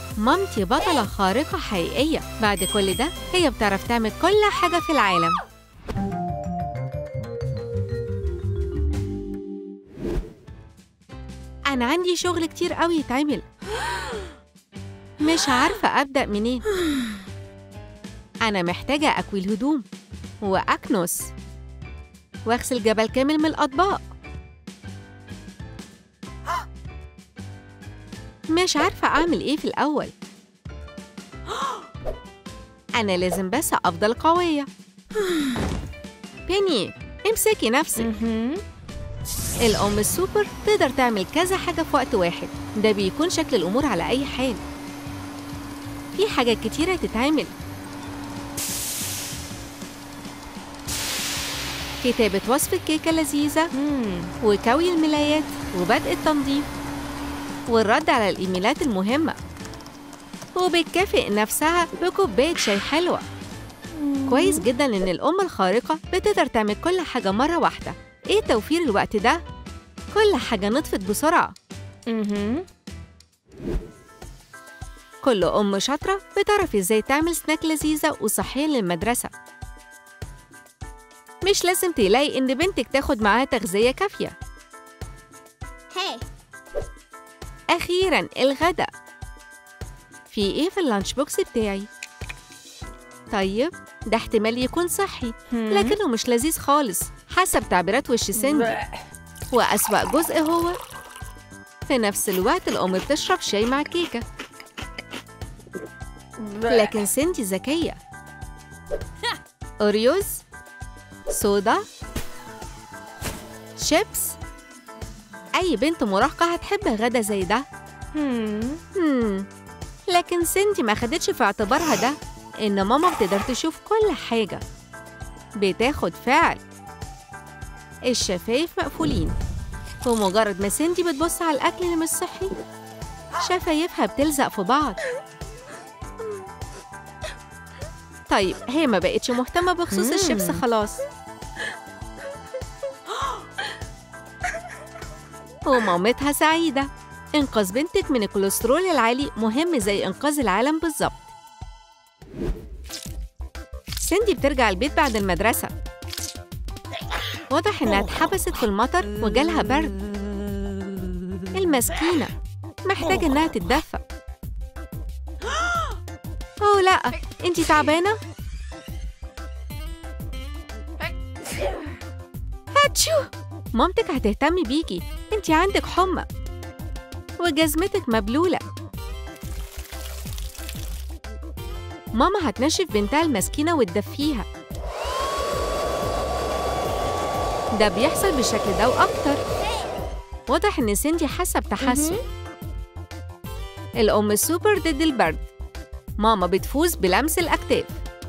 مامتي بطلة خارقة حقيقية بعد كل ده هي بتعرف تعمل كل حاجة في العالم أنا عندي شغل كتير قوي يتعمل مش عارفة أبدأ منين أنا محتاجة أكوي الهدوم وأكنس وأغسل جبل كامل من الأطباق مش عارفة أعمل إيه في الأول أنا لازم بس أفضل قوية بيني امسكي نفسك الأم السوبر تقدر تعمل كذا حاجة في وقت واحد ده بيكون شكل الأمور على أي حال في حاجات كتيرة تتعمل كتابة وصفة كيكة لذيذة وكوي الملايات وبدء التنظيف والرد على الإيميلات المهمة وبتكافئ نفسها بكوباية شاي حلوة كويس جدا إن الأم الخارقة بتقدر تعمل كل حاجة مرة واحدة إيه توفير الوقت ده؟ كل حاجة نطفت بسرعة كل أم شاطرة بتعرف إزاي تعمل سناك لذيذة وصحية للمدرسة مش لازم تلاقي إن بنتك تاخد معاها تغذية كافية Hey. أخيرا الغدا في إيه في اللانش بوكس بتاعي؟ طيب ده احتمال يكون صحي لكنه مش لذيذ خالص حسب تعبيرات وش سندي وأسوأ جزء هو في نفس الوقت الأم بتشرب شاي مع كيكة لكن سندي ذكية أوريوز صودا شيبس أي بنت مراهقة هتحب غدا زي ده هم. لكن سندي ما خدتش في اعتبارها ده إن ماما بتقدر تشوف كل حاجة بتاخد فعل الشفايف مقفولين ومجرد ما سندي بتبص على الأكل اللي مش صحي شفايفها بتلزق في بعض طيب هي ما بقتش مهتمة بخصوص الشيبس خلاص ومامتها سعيدة إنقاذ بنتك من الكوليسترول العالي مهم زي إنقاذ العالم بالظبط سندي بترجع البيت بعد المدرسة واضح إنها اتحبست في المطر وجالها برد المسكينة محتاجة إنها تتدفى أوه لأ أنتي تعبانة؟ هاتشو مامتك هتهتم بيكي انتي عندك حمى وجزمتك مبلولة ماما هتنشف بنتها المسكينة وتدفيها ده بيحصل بالشكل ده وأكتر واضح إن سندي حاسة بتحسن الأم السوبر ضد البرد ماما بتفوز بلمس الأكتاف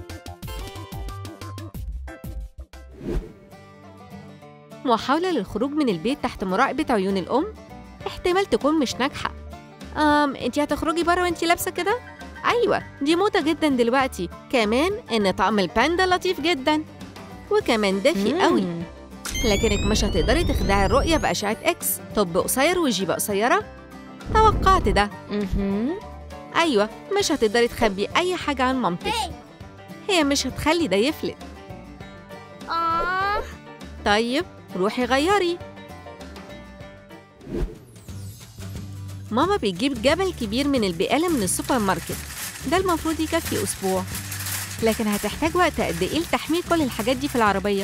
محاولة للخروج من البيت تحت مراقبة عيون الأم احتمال تكون مش ناجحة أم انتي هتخرجي بره وانتي لابسة كده؟ أيوة دي موضة جدا دلوقتي كمان إن طقم الباندا لطيف جدا وكمان دافي قوي لكنك مش هتقدري تخدعي الرؤية بأشعة إكس طب قصير وجيبة قصيرة توقعت ده أيوة مش هتقدري تخبي أي حاجة عن مامتك هي مش هتخلي ده يفلت Aww. طيب روحي غيري ماما بتجيب جبل كبير من البقالة من السوبر ماركت ده المفروض يكفي أسبوع لكن هتحتاج وقت قد إيه لتحميل كل الحاجات دي في العربية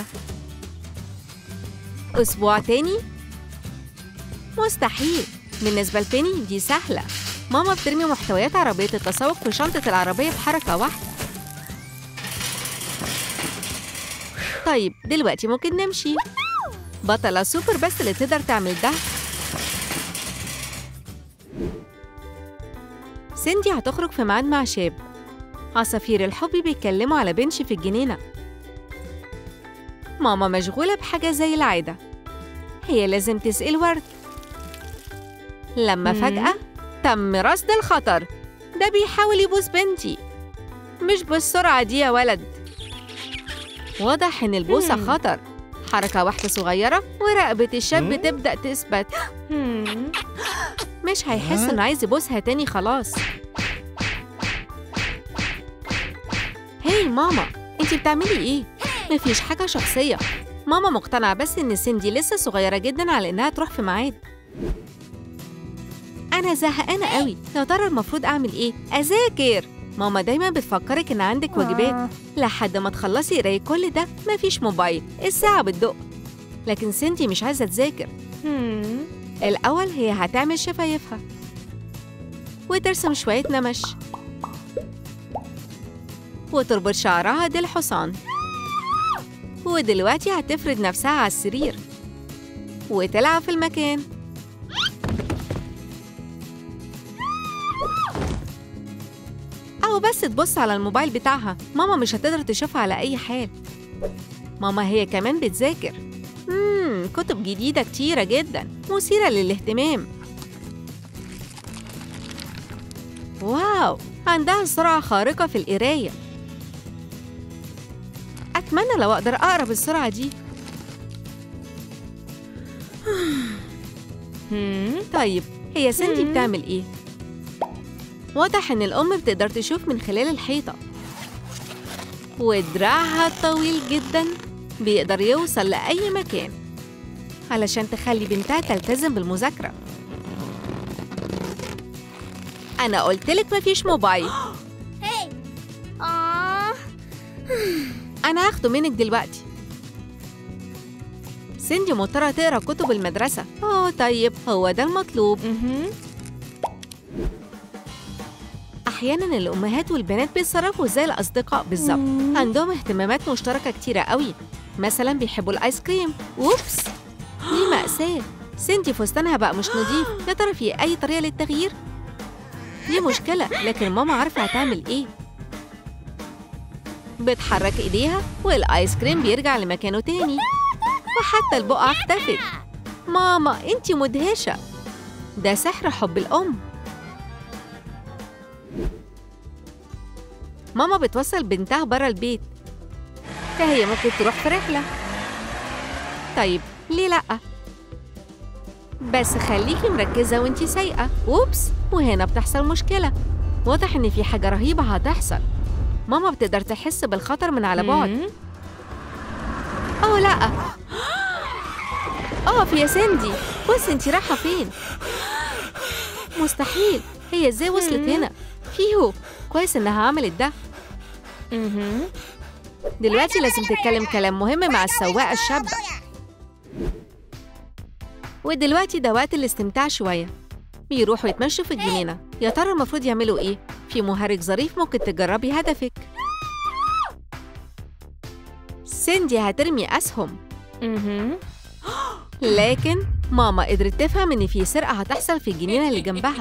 أسبوع تاني مستحيل بالنسبة لبيني دي سهلة ماما بترمي محتويات عربية التسوق في شنطة العربية بحركة واحدة طيب دلوقتي ممكن نمشي بطلة سوبر بس اللي تقدر تعمل ده سندي هتخرج في ميعاد مع شاب عصافير الحب بيتكلموا على بنش في الجنينة ماما مشغولة بحاجة زي العادة هي لازم تسقي الورد لما مم. فجأة تم رصد الخطر ده بيحاول يبوس بنتي مش بالسرعة دي يا ولد واضح إن البوسة مم. خطر حركة واحدة صغيرة ورقبة الشاب مم. تبدأ تثبت مش هيحس إنه عايز يبوسها تاني خلاص هاي ماما انت بتعملي ايه مفيش حاجه شخصيه ماما مقتنعه بس ان سيندي لسه صغيره جدا على انها تروح في ميعاد انا زهقانه قوي يا ترى المفروض اعمل ايه اذاكر ماما دايما بتفكرك ان عندك واجبات لحد ما تخلصي قرايه كل ده مفيش موبايل الساعه بتدق لكن سيندي مش عايزه تذاكر الأول هي هتعمل شفايفها وترسم شوية نمش وتربط شعرها دي الحصان ودلوقتي هتفرد نفسها على السرير وتلعب في المكان أو بس تبص على الموبايل بتاعها ماما مش هتقدر تشوفها على أي حال ماما هي كمان بتذاكر مم كتب جديدة كتيرة جدا مثيرة للاهتمام واو عندها سرعة خارقة في القراية أتمنى لو أقدر أقرأ بالسرعة دي طيب هي سندي بتعمل إيه؟ واضح إن الأم بتقدر تشوف من خلال الحيطة ودراعها الطويل جدا بيقدر يوصل لأي مكان علشان تخلي بنتها تلتزم بالمذاكرة أنا قلتلك مفيش موبايل Hey. Aww. أنا هاخده منك دلوقتي سندي مضطرة تقرا كتب المدرسة أوه طيب هو ده المطلوب أحيانا الأمهات والبنات بيتصرفوا زي الأصدقاء بالظبط عندهم اهتمامات مشتركة كتيرة قوي مثلا بيحبوا الآيس كريم ووبس دي مأساة سندي فستانها بقى مش نضيف يا ترى في أي طريقة للتغيير؟ دي مشكلة لكن ماما عارفة هتعمل إيه بتحرك إيديها والآيس كريم بيرجع لمكانه تاني وحتى البقعة اختفت ماما انتي مدهشة ده سحر حب الأم ماما بتوصل بنتها برا البيت فهي ممكن تروح في رحلة طيب ليه لأ؟ بس خليكي مركزة وانتي سايقة أوبس وهنا بتحصل مشكلة واضح إن في حاجة رهيبة هتحصل ماما بتقدر تحس بالخطر من على بعد أوه لأ أقف يا سندي بص انتي رايحة فين مستحيل هي ازاي وصلت هنا فيهو كويس انها عملت ده دلوقتي لازم تتكلم كلام مهم مع السواقة الشابة ودلوقتي ده وقت الاستمتاع شوية بيروحوا يتمشوا في الجنينة يا ترى المفروض يعملوا ايه؟ في مهرج ظريف ممكن تجربي هدفك سندي هترمي أسهم لكن ماما قدرت تفهم إن في سرقة هتحصل في الجنينة اللي جنبها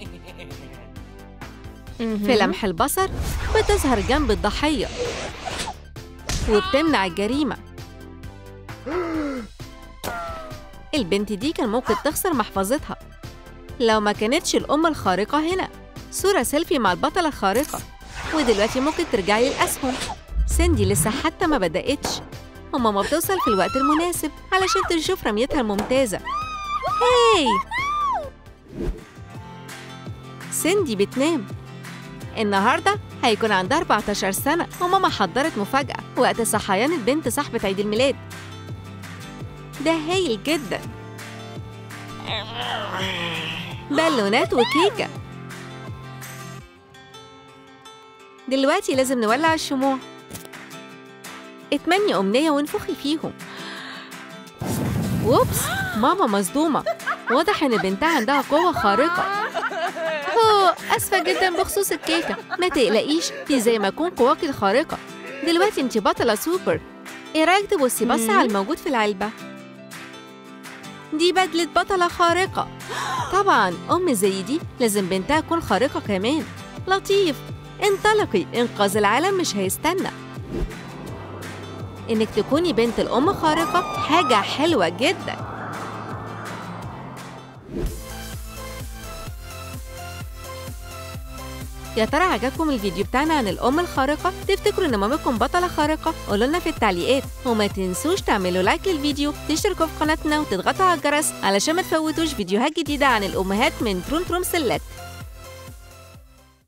في لمح البصر بتظهر جنب الضحية وبتمنع الجريمة البنت دي كان ممكن تخسر محفظتها لو ما كانتش الأم الخارقة هنا صورة سيلفي مع البطلة الخارقة ودلوقتي ممكن ترجعي للأسهم سندي لسه حتى ما بدأتش وماما بتوصل في الوقت المناسب علشان تشوف رميتها الممتازة هاي سندي بتنام النهاردة هيكون عندها 14 سنة وماما حضرت مفاجأة وقت صحيان البنت صاحبة عيد الميلاد ده هايل جدا بالونات وكيكة دلوقتي لازم نولع الشموع اتمني أمنية وانفخي فيهم ووبس ماما مصدومة واضح إن بنتها عندها قوة خارقة أوه أسفة جدا بخصوص الكيكة ما تقلقيش دي زي ما أكون قواكي الخارقة دلوقتي انتي بطلة سوبر ايه رأيك تبصي بصي على الموجود في العلبة دي بدلة بطلة خارقة طبعا أم زي دي لازم بنتها تكون خارقة كمان لطيف انطلقي إنقاذ العالم مش هيستنى إنك تكوني بنت الأم خارقة حاجة حلوة جدا يا ترى عجبكم الفيديو بتاعنا عن الأم الخارقة؟ تفتكروا إن مامتكم بطلة خارقة؟ قولوا لنا في التعليقات وما تنسوش تعملوا لايك للفيديو تشتركوا في قناتنا وتضغطوا على الجرس علشان ما تفوتوش فيديوهات جديدة عن الأمهات من تروم تروم سلات